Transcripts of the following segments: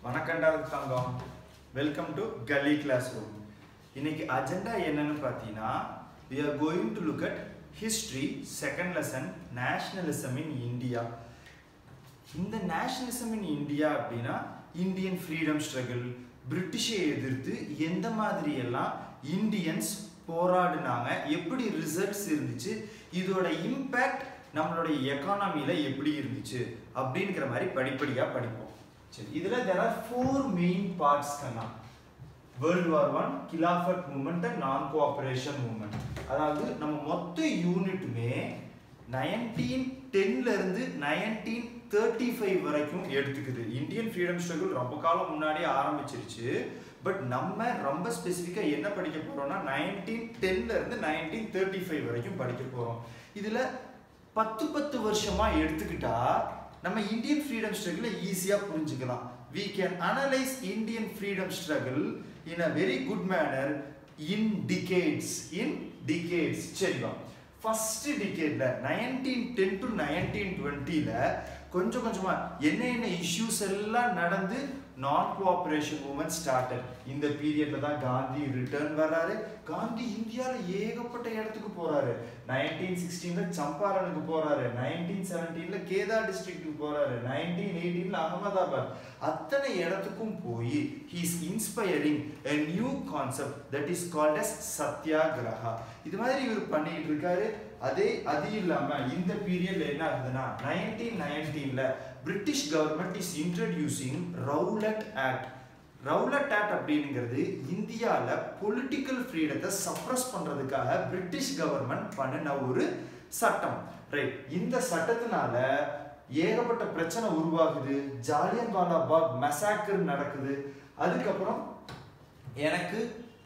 வணக்கம்டா தங்கம் welcome to கலி class room இன்னைக்கு அஜெண்டா என்னன்னு பார்த்தீங்கன்னா we are going to look at history second lesson nationalism in India இந்த நேஷனலிசம் இன் இந்தியா அப்படின்னா இந்தியன் ஃப்ரீடம் ஸ்ட்ரகிள் பிரிட்டிஷை எதிர்த்து எந்த மாதிரி எல்லாம் இந்தியன்ஸ் போராடினாங்க எப்படி ரிசல்ட்ஸ் இருந்துச்சு இதோட இம்பேக்ட் நம்மளுடைய எக்கானமியில் எப்படி இருந்துச்சு அப்படிங்கிற மாதிரி படிப்படியாக படிப்போம் சரி இதில் there are four main parts கண்ணா world war one Khilafat movement and non cooperation movement அதாவது நம்ம மொத்த யூனிட்டுமே நைன்டீன் டென்ல இருந்து நைன்டீன் தேர்ட்டி ஃபைவ் வரைக்கும் எடுத்துக்குது இந்தியன் ஃப்ரீடம் ஸ்ட்ரகிள் ரொம்ப காலம் முன்னாடியே ஆரம்பிச்சிருச்சு பட் நம்ம ரொம்ப ஸ்பெசிஃபிக்காக என்ன படிக்க போறோம்னா நைன்டீன் டென்ல இருந்து நைன்டீன் தேர்ட்டி ஃபைவ் வரைக்கும் படிக்க போறோம் இதுல பத்து பத்து வருஷமா எடுத்துக்கிட்டா நம்ம இந்தியன் ஃப்ரீடம் ஸ்ட்ரகிளை ஈஸியாக புரிஞ்சுக்கலாம் we can analyze Indian freedom struggle in a very good manner in decades in decades சரிவா ஃபர்ஸ்ட் டிகேட்ல நைன்டீன் டென் டு நைன்டீன் டுவெண்ட்டியில் கொஞ்சம் கொஞ்சமா என்ன என்ன இஷ்யூஸ் எல்லாம் நடந்து நான் கோஆபரேஷன் மூமெண்ட் ஸ்டார்டட் இந்த பீரியட்ல தான் காந்தி ரிட்டர்ன் வர்றாரு காந்தி இந்தியாவில் ஏகப்பட்ட இடத்துக்கு போறாரு நைன்டீன் சிக்ஸ்டீன்ல சம்பாரனுக்கு போறாரு நைன்டீன் செவன்டீன்ல கேதா டிஸ்ட்ரிக்ட்டுக்கு போறாரு நைன்டீன் எயிட்டீன்ல அகமதாபாத் அத்தனை இடத்துக்கும் போய் he's inspiring a new concept that is called as satyagraha இது மாதிரி இவர் பண்ணிட்டு இருக்காரு அதே அது இல்லாம இந்த பீரியட்ல என்ன ஆகுதுன்னா நைன்டீன் நைன்டீன்ல British government is introducing Rowlatt act Rowlatt act அப்படிங்கிறது இந்தியாவில் பொலிட்டிக்கல் ஃப்ரீடத்தை சப்ரஸ் பண்ணுறதுக்காக பிரிட்டிஷ் கவர்மெண்ட் பண்ணின ஒரு சட்டம் ரைட் இந்த சட்டத்தினால ஏகப்பட்ட பிரச்சனை உருவாகுது ஜாலியன் வாலாபாக் மெசாக்கர் நடக்குது அதுக்கப்புறம் எனக்கு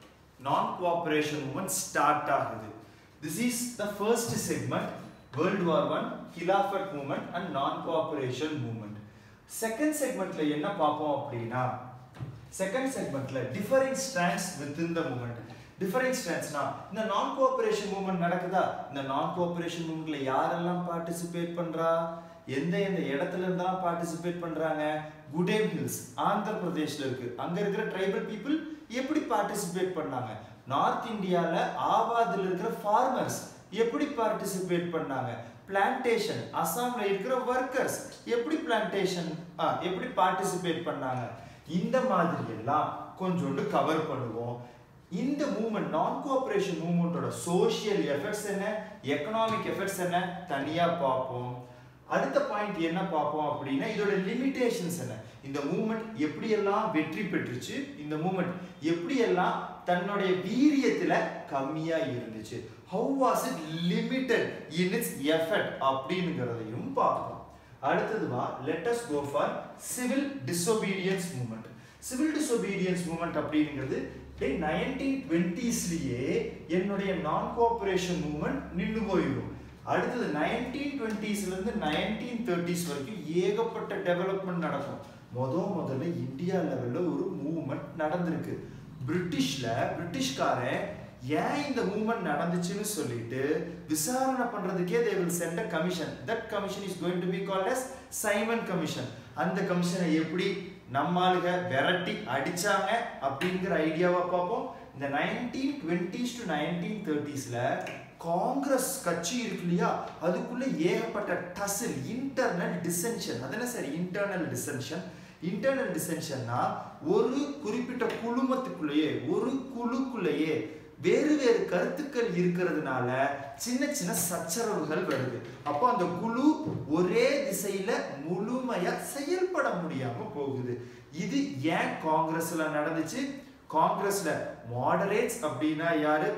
நான் கோஆபரேஷன் மூமெண்ட் ஸ்டார்ட் ஆகுது this is the first segment world war one Khilafat movement and non cooperation movement second செக்மெண்ட்ல என்ன பார்ப்போம் அப்படின்னா செகண்ட் செக்மெண்ட்ல differing stands with in the movement differing ஸ்டாண்ட்ஸ்னா இந்த நான் கோஆபரேஷன் மூமெண்ட் நடக்குதா இந்த நான் கோஆபரேஷன் மூமெண்ட்ல யாரெல்லாம் பார்ட்டிசிபேட் பண்றா எந்த எந்த இடத்துல இருந்தெல்லாம் பார்ட்டிசிபேட் பண்றாங்க குடேம் ஹில்ஸ் ஆந்திர பிரதேஷ்ல இருக்கு அங்க இருக்கிற ட்ரைபல் பீப்புள் எப்படி பார்ட்டிசிபேட் பண்ணாங்க நார்த் இந்தியால ஆவாத்ல இருக்கிற ஃபார்மர்ஸ் எப்படி பார்ட்டிசிபேட் பண்ணாங்க பிளான்டேஷன் அசாம்ல இருக்கிற ஒர்க்கர்ஸ் எப்படி பிளான்டேஷன் எப்படி பார்ட்டிசிபேட் பண்ணாங்க இந்த மாதிரி எல்லாம் கொஞ்சோண்டு கவர் பண்ணுவோம் இந்த மூமெண்ட் நான் கோஆபரேஷன் மூமெண்டோட சோஷியல் எஃபெக்ட்ஸ் என்ன எக்கனாமிக் எஃபெக்ட்ஸ் என்ன தனியா பார்ப்போம் அடுத்த பாயிண்ட் என்ன பார்ப்போம் அப்படின்னா இதோட லிமிடேஷன்ஸ் என்ன இந்த மூமெண்ட் எப்படியெல்லாம் வெற்றி பெற்றுச்சு இந்த மூமெண்ட் எப்படியெல்லாம் தன்னுடைய வீரியத்துல கம்மியா இருந்துச்சு how was it limited in its effect அப்படிங்கிறதையும் பார்ப்போம் அடுத்தது வா let us go for civil disobedience movement civil disobedience movement அப்படிங்கிறது நைன்டீன் டுவெண்ட்டீஸ்லயே என்னுடைய நான் கோஆபரேஷன் மூமெண்ட் நின்று போயிடும் அடுத்தது நைன்டீன் டுவெண்ட்டீஸ்லேருந்து நைன்டீன் தேர்ட்டிஸ் வரைக்கும் ஏகப்பட்ட டெவலப்மெண்ட் நடக்கும் முத முதல்ல இந்தியா லெவலில் ஒரு மூவ்மெண்ட் நடந்திருக்கு பிரிட்டிஷில் பிரிட்டிஷ்காரன் ஏன் இந்த மூவ்மெண்ட் நடந்துச்சுன்னு சொல்லிட்டு விசாரணை பண்றதுக்கே they will send a commission that commission is going to be called as Simon commission அந்த கமிஷனை எப்படி நம்ம ஆளுக விரட்டி அடிச்சாங்க அப்படிங்கிற ஐடியாவை பார்ப்போம் இந்த நைன்டீன் டுவெண்ட்டிஸ் டு நைன்டீன் தேர்ட்டிஸ்ல காங்கிரஸ் கட்சி இருக்கு இல்லையா அதுக்குள்ள ஏகப்பட்ட டசில் இன்டர்னல் டிசென்ஷன் அதென்ன சார் இன்டர்னல் டிசென்ஷன் இன்டர்னல் டிசென்ஷன்னா ஒரு குறிப்பிட்ட குழுமத்துக்குள்ளேயே ஒரு குழுக்குள்ளேயே வேறு வேறு கருத்துக்கள் இருக்கிறதுனால சின்ன சின்ன சச்சரவுகள் வருது அப்போ அந்த குழு ஒரே திசையில முழுமையா செயல்பட முடியாம போகுது இது ஏன் காங்கிரஸ்ல நடந்துச்சு காங்கிரஸ்ல மாடரேட்ஸ் அப்படின்னா யாரு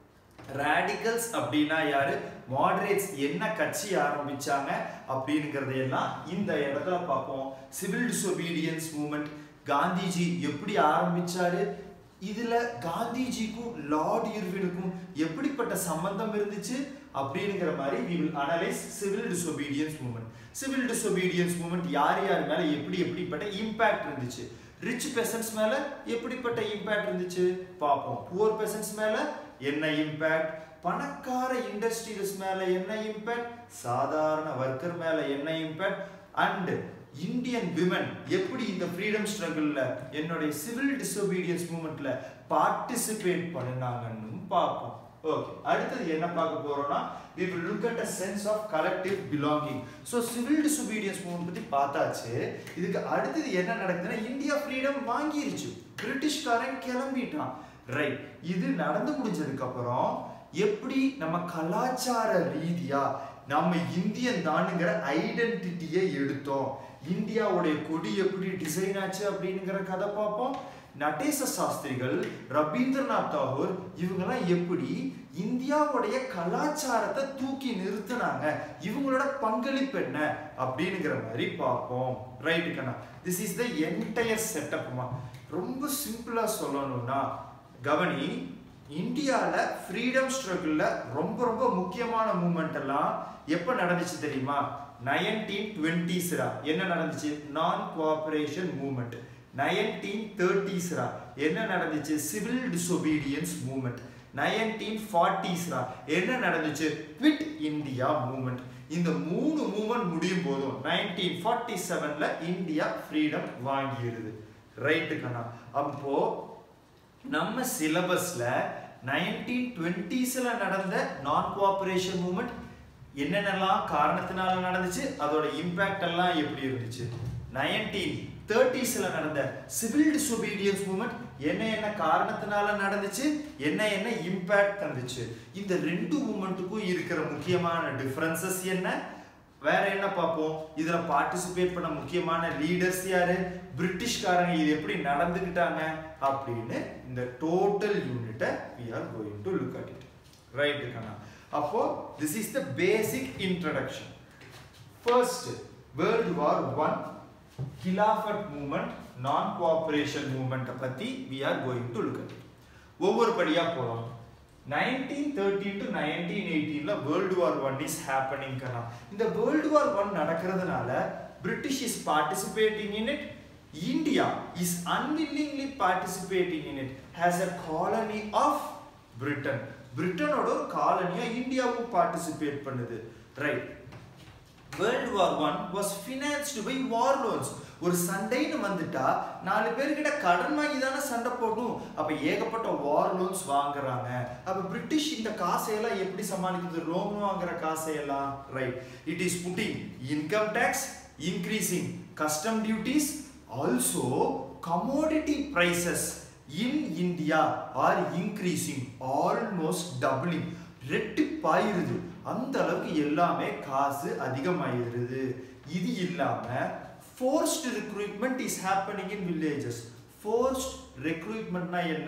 ரேடிக்கல்ஸ் அப்படின்னா யாரு மாடரேட்ஸ் என்ன கட்சி ஆரம்பிச்சாங்க அப்படிங்கிறதையெல்லாம் இந்த இடத்துல பார்ப்போம் சிவில் டிசோபீடியன்ஸ் மூமெண்ட் காந்திஜி எப்படி ஆரம்பிச்சாரு இதுல காந்திஜிக்கும் லார்ட் இர்வினுக்கும் எப்படிப்பட்ட சம்பந்தம் இருந்துச்சு அப்படிங்கிற மாதிரி we will analyse civil disobedience movement civil disobedience movement யார் யார் மேல எப்படி எப்படிப்பட்ட இம்பாக்ட் இருந்துச்சு ரிச் பெசன்ஸ் மேல எப்படிப்பட்ட இம்பாக்ட் இருந்துச்சு பார்ப்போம் புவர் பெசன்ஸ் மேல என்ன இம்பாக்ட் பணக்கார இண்டஸ்ட்ரியல்ஸ் மேல என்ன இம்பாக்ட் சாதாரண ஒர்க்கர் மேல என்ன இம்பாக்ட் அண்ட் இந்தியன் விமன் எப்படி இந்த ஃப்ரீடம் ஸ்ட்ரகிள்ல என்னுடைய சிவில் டிசோபீடியன்ஸ் மூமெண்ட்ல பார்ட்டிசிபேட் பண்ணினாங்கன்னு பார்ப்போம் ஓகே அடுத்தது என்ன பார்க்க போறோம்னா we will look at a sense of collective belonging so civil disobedience movement பத்தி பார்த்தாச்சு இதுக்கு அடுத்தது என்ன நடக்குதுன்னா இந்தியா ஃப்ரீடம் வாங்கிருச்சு பிரிட்டிஷ்காரன் கிளம்பிட்டான் ரைட் இது நடந்து முடிஞ்சதுக்கு அப்புறம் எப்படி நம்ம கலாச்சார ரீதியா நம்ம இந்தியன் தானுங்கிற ஐடென்டிட்டியை எடுத்தோம் இந்தியாவுடைய கொடி எப்படி டிசைன் ஆச்சு அப்படிங்கிற கதை பார்ப்போம் நடேச சாஸ்திரிகள் ரவீந்திரநாத் தாகூர் இவங்கெல்லாம் எப்படி இந்தியாவுடைய கலாச்சாரத்தை தூக்கி நிறுத்தினாங்க இவங்களோட பங்களிப்பு என்ன அப்படிங்கிற மாதிரி பார்ப்போம் ரைட்டு கண்ணா திஸ் இஸ் த என்டையர் செட்டப்மா ரொம்ப சிம்பிளா சொல்லணும்னா கவனி இந்தியாவில் ஃப்ரீடம் ஸ்ட்ரகிளில் ரொம்ப ரொம்ப முக்கியமான மூமெண்ட் எல்லாம் எப்போ நடந்துச்சு தெரியுமா நைன்டீன் டுவெண்ட்டிஸ்ரா என்ன நடந்துச்சு நான் கோஆபரேஷன் மூமெண்ட் நைன்டீன் தேர்ட்டிஸ்ரா என்ன நடந்துச்சு சிவில் டிசொபீடியன்ஸ் மூமெண்ட் நைன்டீன் ஃபார்ட்டிஸ்ரா என்ன நடந்துச்சு குவிட் இந்தியா மூமெண்ட் இந்த மூணு மூமெண்ட் முடியும் போதும் நைன்டீன் ஃபார்ட்டி செவன்ல இந்தியா ஃப்ரீடம் வாங்கிடுது ரைட்டு கண்ணா அப்போ நம்ம சிலபஸ்ல நைன்டீன் டுவெண்ட்டீஸ்ல நடந்த நான் கோஆபரேஷன் மூமெண்ட் என்னென்னலாம் காரணத்தினால நடந்துச்சு அதோட இம்பாக்ட் எல்லாம் எப்படி இருந்துச்சு நைன்டீன் தேர்ட்டிஸ்ல நடந்த சிவில் டிசொபீடியன்ஸ் மூமெண்ட் என்ன என்ன காரணத்தினால நடந்துச்சு என்ன என்ன இம்பாக்ட் தந்துச்சு இந்த ரெண்டு மூமெண்ட்டுக்கும் இருக்கிற முக்கியமான டிஃபரன்சஸ் என்ன வேற என்ன பார்ப்போம் இதுல பார்ட்டிசிபேட் பண்ண முக்கியமான லீடர்ஸ் யாரு பிரிட்டிஷ்காரங்க இது எப்படி நடந்துக்கிட்டாங்க அப்படின்னு இந்த டோட்டல் யூனிட்டை we are going to look at it right கண்ணா அப்போ this is the basic introduction first world war one Khilafat movement non cooperation மூமெண்ட்டை பத்தி we are going to look at ஒவ்வொரு படியா போறோம் நைன்டீன் தேர்ட்டின் டு நைன்டீன் எயிட்டீன்ல world war one is happening கண்ணா இந்த வேர்ல்டு வார் ஒன் நடக்கிறதுனால British is participating in it India is unwillingly participating in it has a colony of Britain பிரிட்டனோட ஒரு காலனியா இந்தியாவும் பார்ட்டிசிபேட் பண்ணுது right world war one was financed by war loans ஒரு சண்டைன்னு வந்துட்டா நாலு பேர்கிட்ட கடன் வாங்கி தானே சண்டை போடணும் அப்ப ஏகப்பட்ட வார் லோன்ஸ் வாங்குறாங்க அப்ப பிரிட்டிஷ் இந்த காசையெல்லாம் எப்படி சமாளிக்கிறது லோன் வாங்குற காசையெல்லாம் right it is putting income tax increasing custom duties also commodity prices in India are increasing almost doubling ரெட்டிப்பாயிருது அந்த அளவுக்கு எல்லாமே காசு அதிகமாயிருது இது இல்லாம forced recruitment is happening in villages forced ரெக்ரூட்மெண்ட்னா என்ன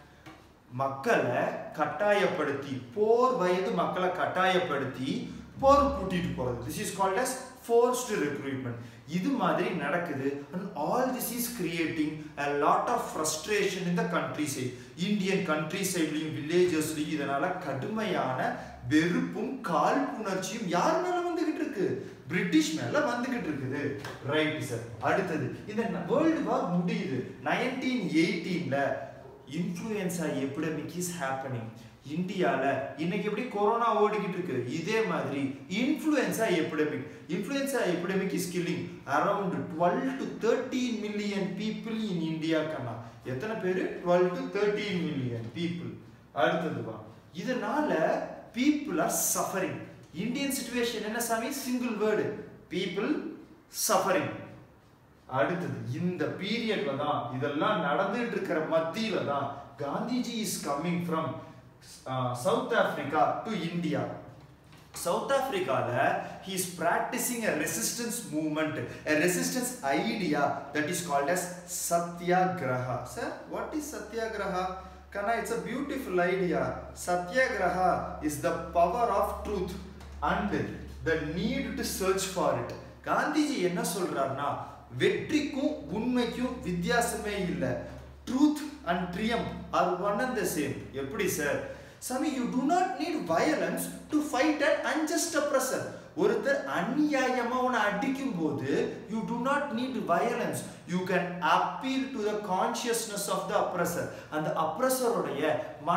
மக்களை கட்டாயப்படுத்தி போர் வயது மக்களை கட்டாயப்படுத்தி போர் கூட்டிட்டு போறது this is called as forced recruitment இது மாதிரி நடக்குது and all this is creating a lot of frustration in the country side Indian country சைட்லையும் வில்லேஜஸ்லையும் இதனால கடுமையான வெறுப்பும் காழ்ப்புணர்ச்சியும் யார் மேல வந்துகிட்டு இருக்கு பிரிட்டிஷ் மேல வந்துகிட்டு இருக்குது ரைட் சார் அடுத்தது இந்த வேர்ல்டு வார் முடியுது நைன்டீன் எயிட்டீன்ல இன்ஃப்ளூயன்ஸா எபிடமிக் இஸ் ஹேப்பனிங் இந்தியால இன்னைக்கு எப்படி கொரோனா ஓடிக்கிட்டு இருக்கு இதே மாதிரி influenza epidemic influenza epidemic is killing around twelve to thirteen million people in India கண்ணா எத்தனை பேர் twelve to thirteen million people அடுத்தது வா இதனால people are suffering Indian situation என்ன சாமி சிங்கிள் வேர்டு பீப்புள் சஃபரிங் அடுத்தது இந்த பீரியட்ல தான் இதெல்லாம் நடந்துட்டு இருக்கிற மத்தியில தான் Gandhiji is coming from South Africa to India South ஆப்பிரிக்கால he is practicing a resistance movement a resistance idea that is called as satyagraha sir what is satyagraha kana it's a beautiful idea satyagraha is the power of truth and the need to search for it Gandhiji என்ன சொல்றாருன்னா வெற்றிக்கும் உண்மைக்கும் வித்தியாசமே இல்லை truth and triumph are one and the same எப்படி sir சாமி you do not need violence to fight at unjust oppressor ஒருத்தர் அநியாயமா உன்னை அடிக்கும் போது you do not need violence you can appeal to the consciousness of the oppressor அந்த அப்ரஸருடைய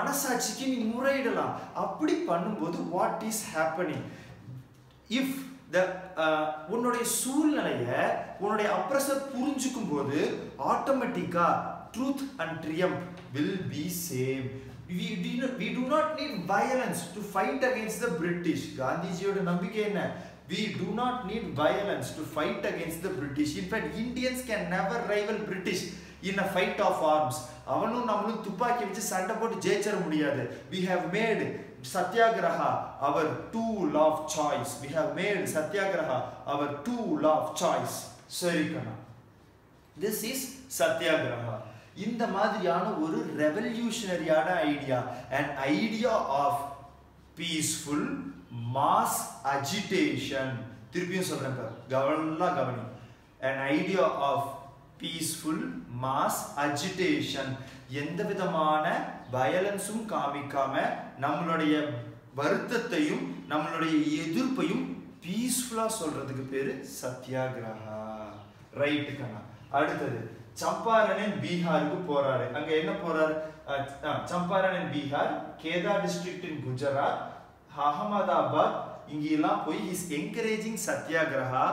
மனசாட்சிக்கு நீ முறையிடலாம் அப்படி பண்ணும்போது what is happening if the உன்னுடைய சூழ்நிலைய உன்னுடைய அப்ரஸர் புரிஞ்சுக்கும் போது ஆட்டோமேட்டிக்கா truth and triumph will be same we do not, we do not need violence to fight against the british காந்திஜியோட நம்பிக்கை என்ன we do not need violence to fight against the british in fact indians can never rival british in a fight of arms அவனும் நம்மளும் துப்பாக்கி வச்சு சண்டை போட்டு ஜெயிச்சிட முடியாது we have made சத்யாகிரஹா our tool of choice we have made சத்யாகிரஹா our tool of choice சரி கண்ணா this is சத்யாகிரஹா இந்த மாதிரியான ஒரு ரெவல்யூஷனரியான idea and idea of peaceful mass agitation திருப்பியும் சொல்றேன் பாரு கவனமா கவனி an idea of peaceful mass agitation எந்த விதமான வயலன்ஸும் காமிக்காம நம்மளுடைய வருத்தத்தையும் நம்மளுடைய எதிர்ப்பையும் பீஸ்ஃபுல்லா சொல்றதுக்கு பேரு சத்யாகிரகா ரைட்டு கண்ணா அடுத்தது சம்பாரனின் பீகாருக்கு போறாரு அங்க என்ன போறாரு அஹ், அஹ், சம்பாரனின் பீகார் கேதா டிஸ்ட்ரிக்ட் இன் குஜராத் அகமதாபாத் இங்கெல்லாம் போய் is encouraging satyagraha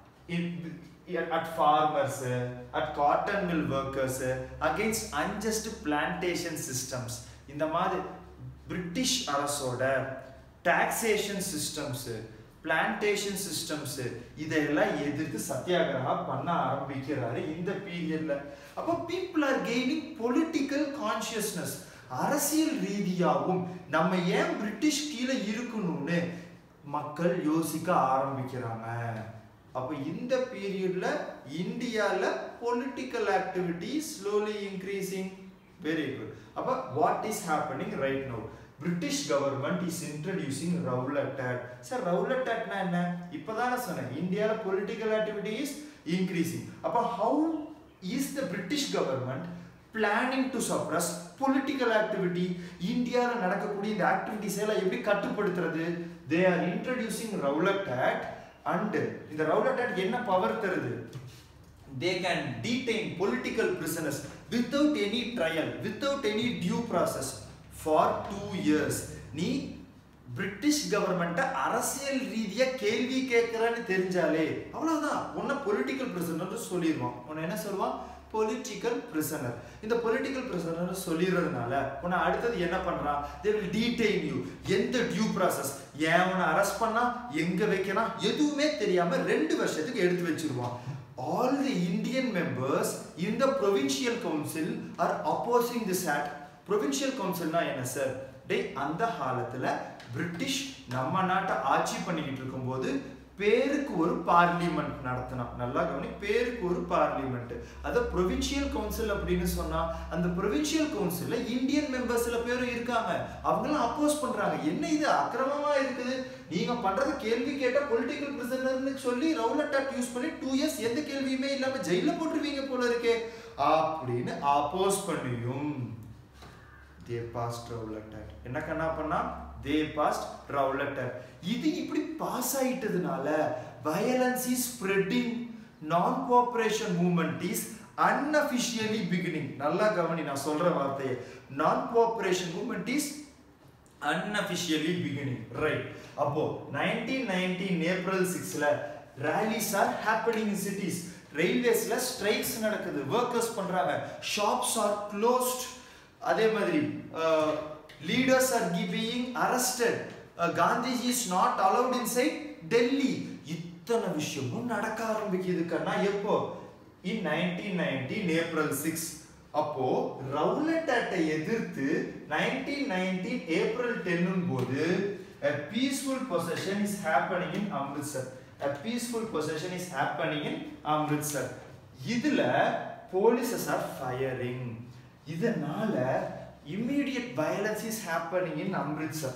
at farmers at cotton mill workers against unjust plantation systems இந்த மாதிரி பிரிட்டிஷ் அரசோட டாக்ஸேஷன் சிஸ்டம்ஸ் பிளான்டேஷன் சிஸ்டம்ஸ் இதெல்லாம் எதிர்த்து சத்தியாகிரகா பண்ண ஆரம்பிக்கிறாரு இந்த பீரியட்ல அப்போ people are gaining political consciousness அரசியல் ரீதியாகவும் நம்ம ஏன் பிரிட்டிஷ் கீழே இருக்கணும்னு மக்கள் யோசிக்க ஆரம்பிக்கிறாங்க அப்போ இந்த பீரியட்ல இந்தியால political activity slowly increasing very good அப்போ what is happening right no British government is introducing Rowlatt act sir Rowlatt ஆக்ட்னா என்ன இப்போதானே சொன்னேன் இந்தியாவில் பொலிட்டிக்கல் ஆக்டிவிட்டி இஸ் இன்க்ரீசிங் அப்போ how is the British government planning to suppress political activity இந்தியாவில் நடக்கக்கூடிய இந்த ஆக்டிவிட்டிஸ் எல்லாம் எப்படி கட்டுப்படுத்துறது they are introducing Rowlatt act and இந்த ரவுலட் ஆக்ட் என்ன பவர் தருது they can detain political prisoners without any trial without any due process for two years நீ பிரிட்டிஷ் கவர்மெண்ட்டை அரசியல் ரீதியா கேள்வி கேட்கிறன்னு தெரிஞ்சாலே அவ்வளவுதான் உன்னை பொலிட்டிக்கல் பிரிசனர் சொல்லிடுவான் உன்னை என்ன சொல்லுவான் பொலிட்டிக்கல் பிரிசனர் இந்த பொலிட்டிக்கல் பிரிசனர் சொல்லிடுறதுனால உன்னை அடுத்தது என்ன பண்றான் தே வில் டீடைன் யூ எந்த டியூ ப்ராசஸ் ஏன் உன்னை அரெஸ்ட் பண்ணா எங்க வைக்கலாம் எதுவுமே தெரியாம ரெண்டு வருஷத்துக்கு எடுத்து வச்சிருவான் all the Indian members in the provincial council are opposing this act. provincial councilனா என்ன சார் டேய் அந்த காலத்துல பிரிட்டிஷ் நம்ம நாட்டை ஆட்சி பண்ணிக்கிட்டு இருக்கும்போது பேருக்கு ஒரு பார்லிமெண்ட் நடத்தினான் நல்லா கவனி பேருக்கு ஒரு பார்லிமெண்ட் அத ப்ரொவின்சியல் கவுன்சில் அப்படின்னு சொன்னா அந்த ப்ரொவின்சியல் கவுன்சில்ல இந்தியன் மெம்பர்ஸ் சில பேரும் இருக்காங்க அவங்களாம் அப்போஸ் பண்றாங்க என்ன இது அக்கிரமமா இருக்குது நீங்க பண்றது கேள்வி கேட்டா பொலிட்டிக்கல் பிரிசனர்னு சொல்லி ரவுலட் ஆக்ட் யூஸ் பண்ணி டூ இயர்ஸ் எந்த கேள்வியுமே இல்லாம ஜெயில போட்டுருவீங்க போல இருக்கே அப்படின்னு அப்போஸ் பண்ணியும் தே பாஸ்ட் ரவுலட் ஆக்ட் என்ன கண்ணா பண்ணா தே பாஸ்ட் ரவுலட் ஆக்ட் இது இப்படி பாஸ் ஆயிட்டதுனால violence is spreading non cooperation movement is unofficially beginning நல்லா கவனி நான் சொல்ற வார்த்தையை non cooperation movement is unofficially beginning right அப்போ நைன்டீன் நைன்டீன் ஏப்ரல் சிக்ஸ்ல rallies are happening in cities ரயில்வேஸ்ல ஸ்ட்ரைக்ஸ் நடக்குது ஒர்க்கர்ஸ் பண்றாங்க ஷாப்ஸ் ஆர் க்ளோஸ்ட் அதே மாதிரி leaders are being arrested Gandhiji is not allowed inside Delhi இத்தனை விஷயமும் நடக்க ஆரம்பிக்குது கண்ணா எப்போ in nineteen nineteen April six அப்போ ரவுலட் ஆக்டை எதிர்த்து நைன்டீன் நைன்டீன் ஏப்ரல் டென்னும் போது a peaceful possession is happening in Amritsar a peaceful possession is happening in Amritsar இதுல polices are firing இதனால immediate violence is happening in Amritsar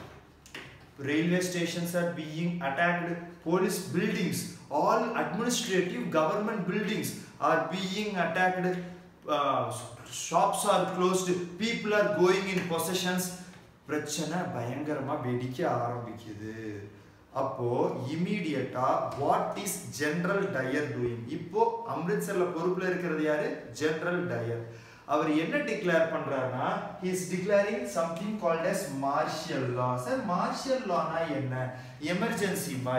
railway stations are being attacked police buildings all administrative government buildings are being attacked uh, shops are closed people are going in possessions பிரச்சனை பயங்கரமா வெடிக்க ஆரம்பிக்குது அப்போ இமீடியட்டா what is General Dyer doing இப்போ அம்ரித்சர்ல பொறுப்புல இருக்கிறது யாரு ஜெனரல் டயர் அவர் என்ன டிக்ளேர் பண்றாருன்னா he is declaring something called as martial law சார் martial lawனா என்ன எமர்ஜென்சி மாதிரி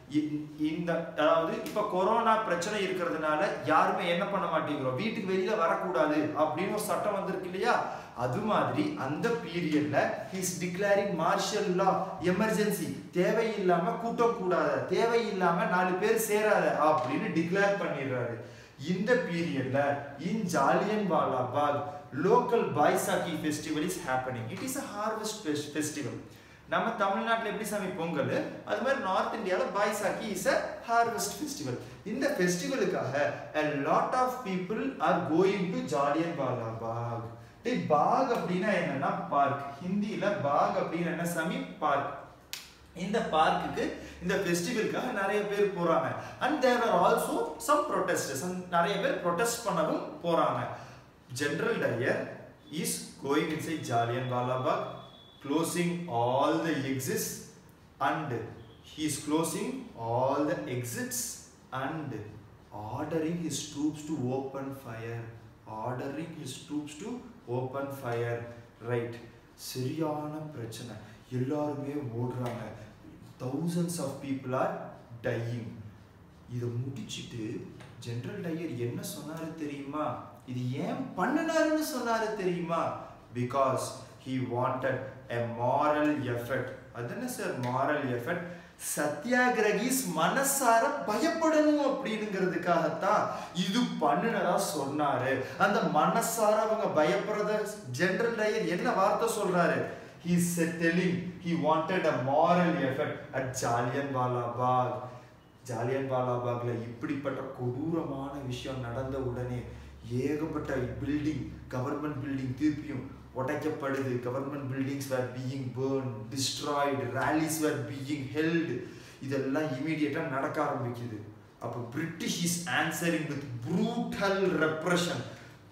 இ- இந்த அதாவது இப்ப கொரோனா பிரச்சனை இருக்கிறதுனால யாருமே என்ன பண்ண மாட்டேங்கிறோம் வீட்டுக்கு வெளியில வரக்கூடாது அப்படின்னு ஒரு சட்டம் வந்திருக்கு இல்லையா அது மாதிரி அந்த பீரியட்ல his declaring martial law emergency தேவையில்லாம கூட்டம் கூடாத தேவையில்லாம நாலு பேர் சேராத அப்படின்னு டிக்ளேர் பண்ணிடுறாரு இந்த பீரியட்ல in Jallianwala Bagh local Baisakhi festival is happening it is a harvest festival நம்ம தமிழ்நாட்டில் எப்படி சாமி பொங்கல் அது மாதிரி நார்த் இந்தியாவில் Baisakhi is a harvest festival இந்த ஃபெஸ்டிவலுக்காக a lot of people are going to Jallian Jallianwala பாக் டேய் பாக் அப்படின்னா என்னன்னா பார்க் ஹிந்தியில பாக் அப்படின்னு என்ன சாமி பார்க் இந்த பார்க்குக்கு இந்த ஃபெஸ்டிவலுக்காக நிறைய பேர் போறாங்க and there are also some protesters நிறைய பேர் ப்ரொட்டஸ்ட் பண்ணவும் போறாங்க General Dyer is going inside Jallian Walabagh closing all the exits and he is closing all the exits and ordering his troops to open fire ordering his troops to open fire right சரியான பிரச்சனை எல்லாருமே ஓடுறாங்க thousands of people are dying இதை முடிச்சிட்டு general tyre என்ன சொன்னாரு தெரியுமா இது ஏன் பண்ணினாருன்னு சொன்னாரு தெரியுமா because he wanted a moral effort அது என்ன சார் moral effort சத்தியாகிரகிஸ் மனசார பயப்படணும் அப்படிங்கிறதுக்காகத்தான் இது பண்ணுனதா சொன்னாரு அந்த மனசார அவங்க பயப்படுறத ஜெனரல் டயர் என்ன வார்த்தை சொல்றாரு he said telling he wanted a moral effort at Jallianwala Bagh Jallian வாலாபாக்ல இப்படிப்பட்ட கொடூரமான விஷயம் நடந்த உடனே ஏகப்பட்ட பில்டிங் கவர்மெண்ட் பில்டிங் திருப்பியும் உடைக்கப்படுது government buildings were being burn destroyed rallies were being held இதெல்லாம் இமீடியட்டாக நடக்க ஆரம்பிக்குது அப்போ British is answering with brutal repression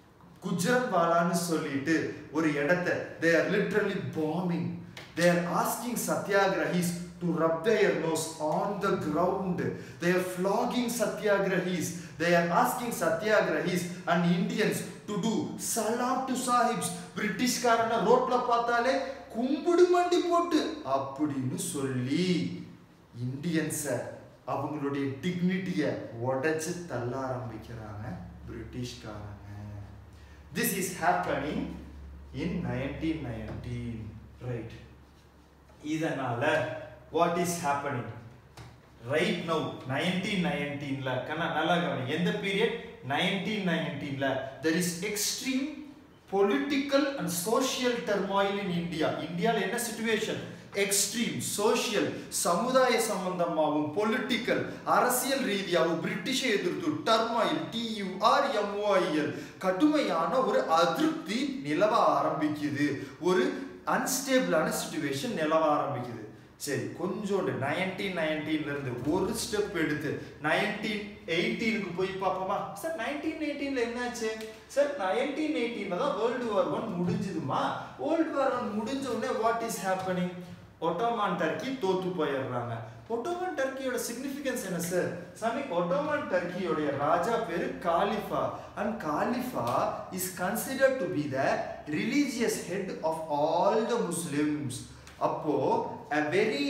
குஜரத் வாலான்னு சொல்லிட்டு ஒரு இடத்த they are literally bombing they are asking satyagrahis to rub their nose on the ground. They are flogging satyagrahis. They are asking satyagrahis and Indians to do salam to sahibs. பிரிட்டிஷ்காரனை ரோட்ல பார்த்தாலே கும்பிடு மண்டி போட்டு அப்படின்னு சொல்லி இந்தியன்ஸை அவங்களுடைய டிக்னிட்டியை உடைச்சு தள்ள ஆரம்பிக்கிறாங்க பிரிட்டிஷ்காரங்க this is happening in nineteen nineteen right இதனால what is happening right now nineteen நைன்டீன்ல கண்ணா நல்லா கவனி எந்த பீரியட் நைன்டீன் நைன்டீன்ல there is extreme political and social turmoil in India இந்தியாவில் என்ன சுச்சுவேஷன் எக்ஸ்ட்ரீம் சோஷியல் சமுதாய சம்பந்தமாகவும் பொலிட்டிக்கல் அரசியல் ரீதியாகவும் பிரிட்டிஷை எதிர்த்து டர்மாயில் டியூஆர் எம்ஓஐஎல் கடுமையான ஒரு அதிருப்தி நிலவ ஆரம்பிக்குது ஒரு அன்ஸ்டேபிளான சுச்சுவேஷன் நிலவ ஆரம்பிக்குது சரி கொஞ்சோண்டு நைன்டீன் நைன்டீன்ல இருந்து ஒரு ஸ்டெப் எடுத்து நைன்டீன் எயிட்டீனுக்கு போய் பார்ப்போமா சார் நைன்டீன் எயிட்டீன்ல என்னாச்சு சார் நைன்டீன் எயிட்டீன்ல தான் வேர்ல்டு வார் ஒன் முடிஞ்சுதுமா வேர்ல்டு வார் ஒன் முடிஞ்ச உடனே what is happening Ottoman Turkey தோத்து போயிடுறாங்க ஒட்டோமான் டர்க்கியோட சிக்னிஃபிகன்ஸ் என்ன சார் சாமி ஒட்டோமான் டர்க்கியோடைய ராஜா பேரு காலிஃபா and khalifa is considered to be the religious head of all the Muslims அப்போ a very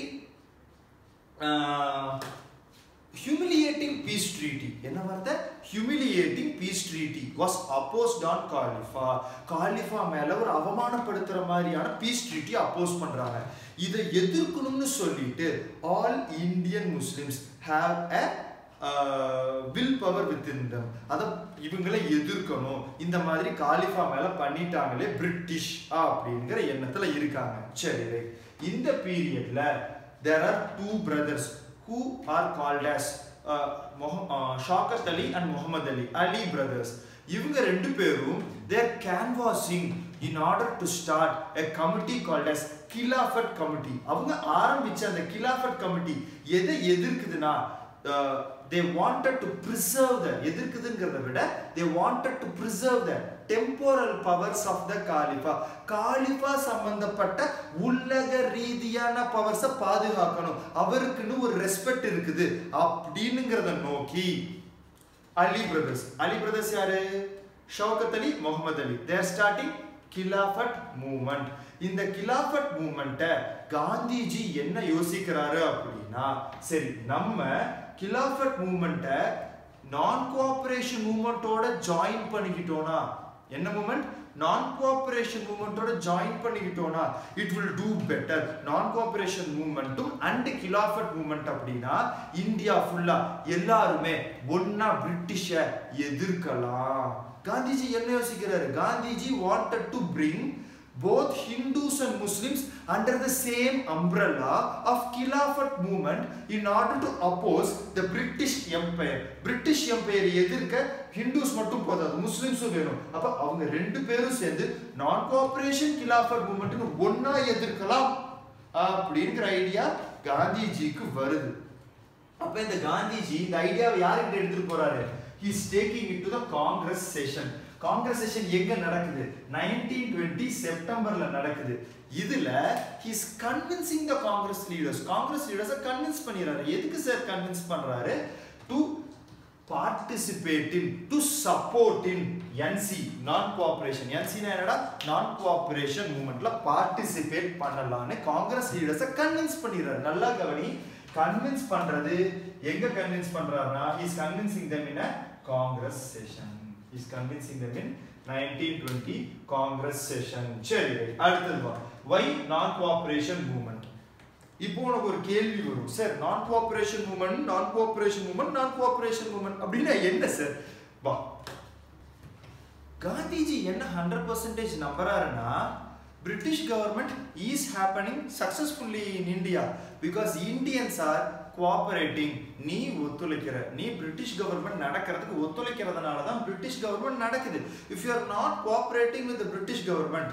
uh, humiliating peace treaty என்ன வார்த்தை humiliating peace treaty was opposed on khalifa காலிஃபா மேல ஒரு அவமானப்படுத்துற மாதிரியான பீஸ் ட்ரீட்டி அப்போஸ் பண்றாங்க இதை எதிர்க்கணும்னு சொல்லிட்டு all Indian Muslims have a will power within them அதை இவங்களை எதிர்க்கணும் இந்த மாதிரி காலிஃபா மேல பண்ணிட்டாங்களே பிரிட்டிஷ் அப்படிங்கிற எண்ணத்துல இருக்காங்க சரி ரைட் இந்த பீரியட்ல there are two brothers who are called as Shaukat Ali and Mohammad Ali Ali brothers இவங்க ரெண்டு பேரும் they're canvassing in order to start a committee called as Khilafat committee அவங்க ஆரம்பிச்ச அந்த கிலாஃபட் கமிட்டி எதை எதிர்க்குதுன்னா they wanted to preserve the எதிர்க்குதுங்கிறத விட they wanted to preserve the temporal powers of the khalifa காலிஃபா சம்பந்தப்பட்ட உலக ரீதியான பவர்ஸை பாதுகாக்கணும் அவருக்குன்னு ஒரு ரெஸ்பெக்ட் இருக்குது அப்படின்னுங்கிறத நோக்கி அலி பிரதர்ஸ் அலி பிரதர்ஸ் யாரு Shaukat Ali Mohammad Ali they're starting Khilafat movement இந்த கிலாஃபட் மூமெண்ட்டை காந்திஜி என்ன யோசிக்கிறாரு அப்படின்னா சரி நம்ம கிலாஃபட் மூமெண்ட்டை நான் கோஆபரேஷன் மூமெண்ட்டோட ஜாயின் பண்ணிக்கிட்டோம்னா என்ன மூமெண்ட் நான் கோஆபரேஷன் மூமெண்ட்டோட ஜாயின் பண்ணிக்கிட்டோம்னா it will do better non cooperation மூமெண்ட்டும் அண்ட் கிலாஃபட் மூமெண்ட் அப்படின்னா இந்தியா ஃபுல்லா எல்லாருமே ஒன்னா பிரிட்டிஷை எதிர்க்கலாம் காந்திஜி என்ன யோசிக்கிறாரு Gandhiji wanted to bring both Hindus and Muslims under the same umbrella of Khilafat movement in order to oppose the British Empire. British Empire எதிர்க்க ஹிந்துஸ் மட்டும் போதாது முஸ்லிம்ஸும் வேணும் அப்ப அவங்க ரெண்டு பேரும் சேர்ந்து நான் கோஆபரேஷன் கிலாஃபட் மூமெண்ட்னு ஒன்னா எதிர்க்கலாம் அப்படிங்கிற ஐடியா காந்திஜிக்கு வருது அப்ப இந்த காந்திஜி இந்த ஐடியாவை யாருக்கிட்ட எடுத்துட்டு போறாரு he is taking it to the congress session Congress session எங்க நடக்குது 1920 செப்டம்பர்ல நடக்குது இதுல he is convincing the Congress leaders Congress லீடர்ஸை கன்வின்ஸ் பண்ணிடுறாரு எதுக்கு சார் கன்வின்ஸ் பண்றாரு to participate in to support in NC non cooperation என்சினா என்னடா நான் கோஆபரேஷன் மூமெண்ட்ல பார்ட்டிசிபேட் பண்ணலாம்னு காங்கிரஸ் லீடர்ஸை கன்வின்ஸ் பண்ணிடுறாரு நல்லா கவனி கன்வின்ஸ் பண்றது எங்க கன்வின்ஸ் பண்றாருன்னா is convincing them in a Congress session is convincing them in 1920 Congress session சரி right. அடுத்தது வா வை நான் கோஆபரேஷன் மூமெண்ட் இப்போ உனக்கு ஒரு கேள்வி வரும் sir non cooperation movement non cooperation movement non cooperation movement அப்படின்னா என்ன சார் வா காந்திஜி என்ன ஹண்ட்ரட் பர்சன்டேஜ் நம்புறாருன்னா British government is happening successfully in India because Indians are cooperating நீ ஒத்துழைக்கிற நீ பிரிட்டிஷ் கவர்மெண்ட் நடக்கிறதுக்கு ஒத்துழைக்கிறதுனால தான் பிரிட்டிஷ் கவர்மெண்ட் நடக்குது if you are not cooperating with British government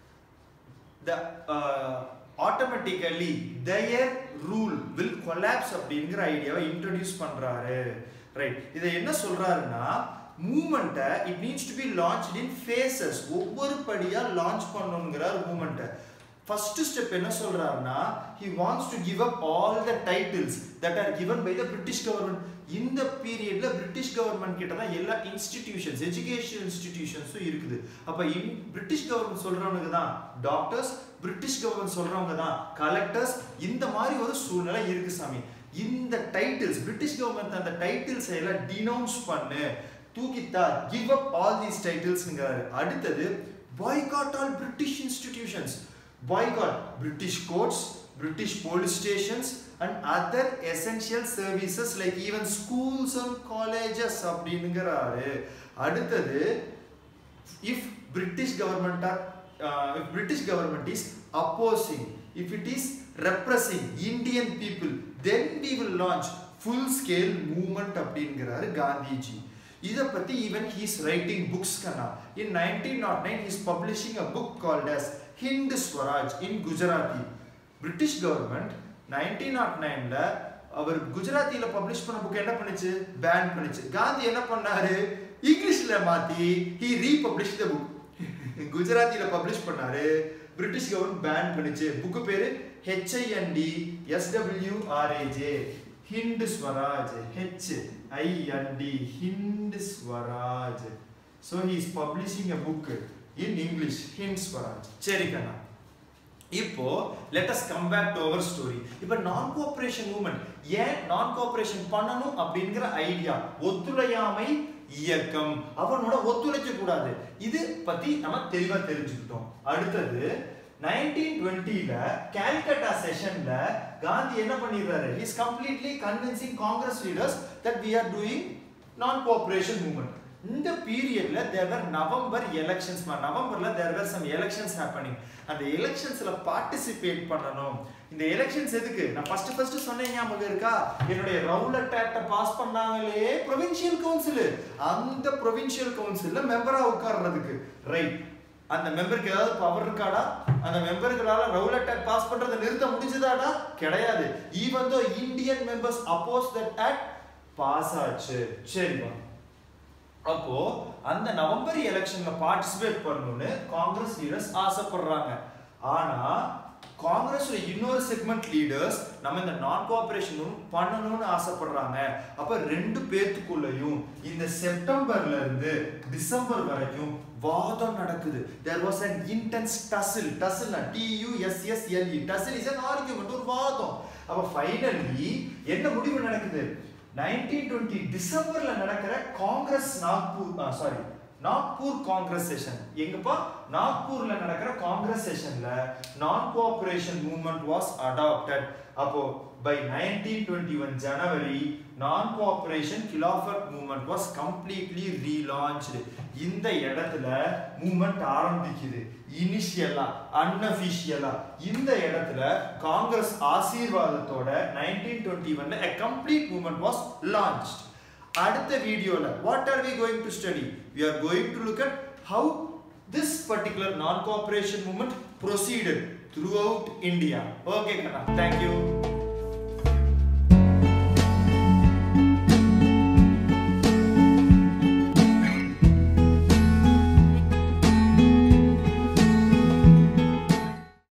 the uh, automatically their rule will collapse அப்படிங்கிற ஐடியாவை இன்ட்ரடியூஸ் பண்றாரு ரைட் இதை என்ன சொல்றாருன்னா மூமெண்ட்டை it needs to be launched in phases ஒவ்வொரு படியா லான்ச் பண்ணணுங்கிறார் மூமெண்ட்டை ஃபர்ஸ்ட் ஸ்டெப் என்ன சொல்றாருன்னா he wants to give up all the titles that are given by the british government இந்த பீரியட்ல பிரிட்டிஷ் கவர்மெண்ட் கிட்ட தான் எல்லா இன்ஸ்டிடியூஷன்ஸ் எஜுகேஷன் இன்ஸ்டிடியூஷன்ஸும் இருக்குது அப்ப இன் பிரிட்டிஷ் கவர்மெண்ட் சொல்றவனுக்கு தான் டாக்டர்ஸ் பிரிட்டிஷ் கவர்மெண்ட் சொல்றவங்க தான் கலெக்டர்ஸ் இந்த மாதிரி ஒரு சூழ்நிலை இருக்கு சாமி இந்த டைட்டில்ஸ் பிரிட்டிஷ் கவர்மெண்ட் அந்த டைட்டில்ஸ் எல்லாம் டினவுன்ஸ் பண்ணு தூக்கித்தா கிவ் அப் ஆல் தீஸ் டைட்டில்ஸ்ங்கிறாரு அடுத்தது boycott all British institutions boycott British courts, British police stations and other essential services like even schools and colleges அப்படிங்கிறாரு அடுத்தது if British government are uh, if British government is opposing if it is repressing Indian people then we will launch full scale movement அப்படிங்கிறாரு காந்திஜி இதை பத்தி even he's writing books கண்ணா in nineteen nought nine he's publishing a book called as Hind Swaraj in Gujarati British government nineteen nought நைன்ல அவர் குஜராத்தியில publish பண்ண book என்ன பண்ணுச்சு pan பண்ணுச்சு காந்தி என்ன பண்ணாரு இங்கிலீஷ்ல மாத்தி ஹி ரீபப்ளிஷ் த புக் குஜராத்தியில பப்ளிஷ் பண்ணாரு பிரிட்டிஷ் கவர்மெண்ட் பேன் பண்ணுச்சு புக்கு பேரு H I N D S W R A J Hind Swaraj H I N D Hind Swaraj so he is publishing a book in English Hind Swaraj சரி கண்ணா இப்போ let us come back to our story இப்போ நான் கோஆபரேஷன் மூவ்மெண்ட் ஏன் நான் கோஆபரேஷன் பண்ணணும் அப்படிங்கிற ஐடியா ஒத்துழையாமை இயக்கம் அவனோட ஒத்துழைக்க கூடாது இது பத்தி நம்ம தெளிவா தெரிஞ்சுக்கிட்டோம் அடுத்தது நைன்டீன் டுவெண்ட்டில கேல்கட்டா செஷன்ல காந்தி என்ன பண்ணிடுறாரு is completely convincing Congress leaders that we are doing non cooperation movement இந்த பீரியட்ல தேர் வர் நவம்பர் எலெக்ஷன்ஸ் நவம்பர்ல there were some elections happening அந்த எலெக்ஷன்ஸ்ல பார்ட்டிசிபேட் பண்ணணும் இந்த எலெக்ஷன்ஸ் எதுக்கு நான் ஃபர்ஸ்ட் ஃபர்ஸ்ட் சொன்னேன் ஞாபகம் இருக்கா என்னுடைய ரவுலட் ஆக்ட பாஸ் பண்ணாங்களே ப்ரொவின்சியல் கவுன்சில் அந்த ப்ரொவின்சியல் கவுன்சில்ல மெம்பரா உட்கார்றதுக்கு ரைட் அந்த மெம்பருக்கு ஏதாவது பவர் இருக்காடா அந்த மெம்பர்களால ரவுலட் ஆக்ட் பாஸ் பண்றதை நிறுத்த முடிஞ்சதாடா கிடையாது even though Indian members oppose that act pass ஆச்சு சரிப்பா அப்போ அந்த நவம்பர் எலெக்ஷன்ல பார்ட்டிசிபேட் பண்ணணும்னு காங்கிரஸ் லீடர்ஸ் ஆசைப்படுறாங்க ஆனா காங்கிரஸ்ல இன்னொரு செக்மெண்ட் லீடர்ஸ் நம்ம இந்த நான் கோஆபரேஷன் பண்ணணும்னு ஆசைப்படுறாங்க அப்ப ரெண்டு பேத்துக்குள்ளயும் இந்த செப்டம்பர்ல இருந்து டிசம்பர் வரைக்கும் வாதம் நடக்குது there was an intense tussle tussle T U S S L E tussle is an argument ஒரு வாதம் அப்ப ஃபைனலி என்ன முடிவு நடக்குது நைன்டீன் டுவெண்ட்டி டிசம்பர்ல நடக்கிற காங்கிரஸ் நாக்பூர் சாரி நாக்பூர் காங்கிரஸ் செஷன் எங்கப்பா நாக்பூர்ல நடக்கிற காங்கிரஸ் செஷன்ல non cooperation movement was adopted அப்போ by nineteen twenty one January non cooperation Khilafat movement was completely relaunched இந்த இடத்துல மூவ்மெண்ட் ஆரம்பிக்குது இனிஷியலா அன்அபிஷியலா இந்த இடத்துல காங்கிரஸ் ஆசீர்வாதத்தோட நைன்டீன் டுவெண்ட்டி ஒன்ல a complete movement was launched அடுத்த வீடியோல what are we going to study we are going to look at how this particular non cooperation movement proceeded throughout india okay kana thank you